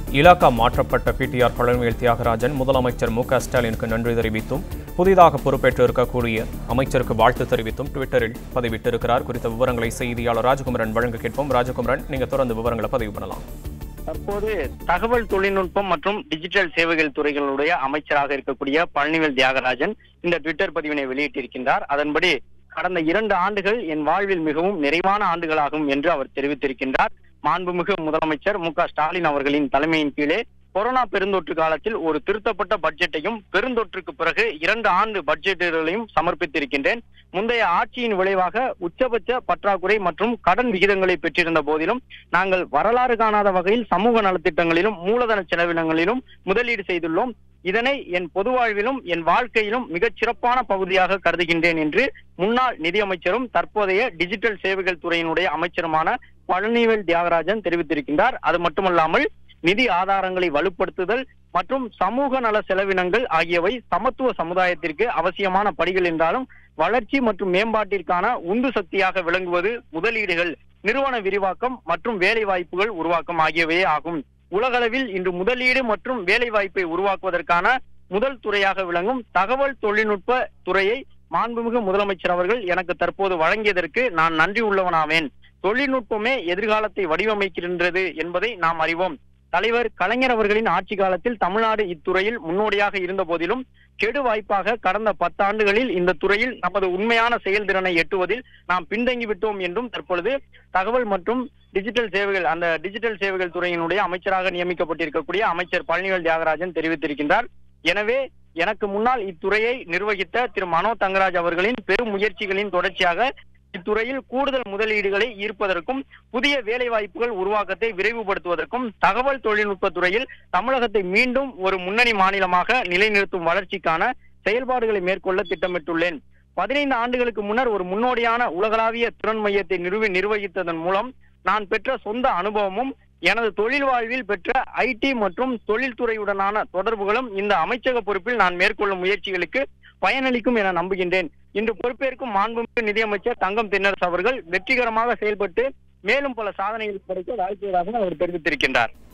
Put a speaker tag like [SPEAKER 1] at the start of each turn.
[SPEAKER 1] இலாக்கா மாற்றப்பட்ட பிடிஆர் பழனிவேல் தியாகராஜன் முதலமைச்சர் மு க ஸ்டாலினுக்கு நன்றி தெரிவித்தும் புதிதாக பொறுப்பேற்று இருக்கக்கூடிய அமைச்சருக்கு வாழ்த்து தெரிவித்தும் ட்விட்டரில் பதிவிட்டிருக்கிறார் குறித்த விவரங்களை செய்தியாளர் ராஜகுமரன் வழங்க கேட்போம் ராஜகுமரன் நீங்க தொடர்ந்து விவரங்களை பதிவு பண்ணலாம்
[SPEAKER 2] தற்போது தகவல் தொழில்நுட்பம் மற்றும் டிஜிட்டல் சேவைகள் துறைகளுடைய அமைச்சராக இருக்கக்கூடிய பழனிவேல் தியாகராஜன் இந்த ட்விட்டர் பதிவினை வெளியிட்டிருக்கின்றார் அதன்படி கடந்த இரண்டு ஆண்டுகள் என் வாழ்வில் மிகவும் நிறைவான ஆண்டுகளாகும் என்று அவர் தெரிவித்திருக்கின்றார் மாண்புமிகு முதலமைச்சர் மு க ஸ்டாலின் அவர்களின் தலைமையின் கீழே கொரோனா பெருந்தொற்று காலத்தில் ஒரு திருத்தப்பட்ட பட்ஜெட்டையும் பெருந்தொற்றுக்கு பிறகு இரண்டு ஆண்டு பட்ஜெட்டுகளையும் சமர்ப்பித்திருக்கின்றேன் முந்தைய ஆட்சியின் விளைவாக உச்சபட்ச பற்றாக்குறை மற்றும் கடன் விகிதங்களை பெற்றிருந்த போதிலும் நாங்கள் வரலாறு காணாத வகையில் சமூக நலத்திட்டங்களிலும் மூலதன செலவினங்களிலும் முதலீடு செய்துள்ளோம் இதனை என் பொது வாழ்விலும் என் வாழ்க்கையிலும் மிகச் சிறப்பான பகுதியாக கருதுகின்றேன் என்று முன்னாள் நிதியமைச்சரும் தற்போதைய டிஜிட்டல் சேவைகள் துறையினுடைய அமைச்சருமான பழனிவேல் தியாகராஜன் தெரிவித்திருக்கின்றார் அது மட்டுமல்லாமல் நிதி ஆதாரங்களை வலுப்படுத்துதல் மற்றும் சமூக நல செலவினங்கள் ஆகியவை சமத்துவ சமுதாயத்திற்கு அவசியமான படிகள் என்றாலும் வளர்ச்சி மற்றும் மேம்பாட்டிற்கான உந்து சக்தியாக விளங்குவது முதலீடுகள் நிறுவன விரிவாக்கம் மற்றும் வேலை வாய்ப்புகள் உருவாக்கம் ஆகியவையே ஆகும் உலகளவில் இன்று முதலீடு மற்றும் வேலை வாய்ப்பை உருவாக்குவதற்கான முதல் துறையாக விளங்கும் தகவல் தொழில்நுட்ப துறையை மாண்புமிகு முதலமைச்சர் அவர்கள் எனக்கு தற்போது வழங்கியதற்கு நான் நன்றி உள்ளவனாவேன் தொழில்நுட்பமே எதிர்காலத்தை வடிவமைக்கின்றது என்பதை நாம் அறிவோம் தலைவர் கலைஞர் அவர்களின் ஆட்சி காலத்தில் தமிழ்நாடு இத்துறையில் முன்னோடியாக இருந்த போதிலும் கெடு வாய்ப்பாக கடந்த பத்தாண்டுகளில் இந்த துறையில் நமது உண்மையான செயல்திறனை எட்டுவதில் நாம் பின்தங்கி விட்டோம் என்றும் தற்பொழுது தகவல் மற்றும் டிஜிட்டல் சேவைகள் அந்த டிஜிட்டல் சேவைகள் துறையினுடைய அமைச்சராக நியமிக்கப்பட்டிருக்கக்கூடிய அமைச்சர் பழனிவேல் தியாகராஜன் தெரிவித்திருக்கின்றார் எனவே எனக்கு முன்னால் இத்துறையை நிர்வகித்த திரு மனோ தங்கராஜ் அவர்களின் பெரும் முயற்சிகளின் தொடர்ச்சியாக இத்துறையில் கூடுதல் முதலீடுகளை ஈர்ப்பதற்கும் புதிய வேலை வாய்ப்புகள் உருவாக்கத்தை விரைவுபடுத்துவதற்கும் தகவல் தொழில்நுட்ப துறையில் தமிழகத்தை மீண்டும் ஒரு முன்னணி மாநிலமாக நிலைநிறுத்தும் வளர்ச்சிக்கான செயல்பாடுகளை மேற்கொள்ள திட்டமிட்டுள்ளேன் பதினைந்து ஆண்டுகளுக்கு முன்னர் ஒரு முன்னோடியான உலகளாவிய திறன் மையத்தை நிறுவி நிர்வகித்ததன் மூலம் நான் பெற்ற சொந்த அனுபவமும் எனது தொழில் வாழ்வில் பெற்ற ஐடி மற்றும் தொழில்துறையுடனான தொடர்புகளும் இந்த அமைச்சக பொறுப்பில் நான் மேற்கொள்ளும் முயற்சிகளுக்கு பயனளிக்கும் என நம்புகின்றேன் இன்று பொறுப்பேற்கும் மாண்புமிகு நிதியமைச்சர் தங்கம் தென்னரசு அவர்கள் வெற்றிகரமாக செயல்பட்டு மேலும் பல சாதனைகள் படைக்க வாழ்த்துவதாக அவர் தெரிவித்திருக்கின்றார்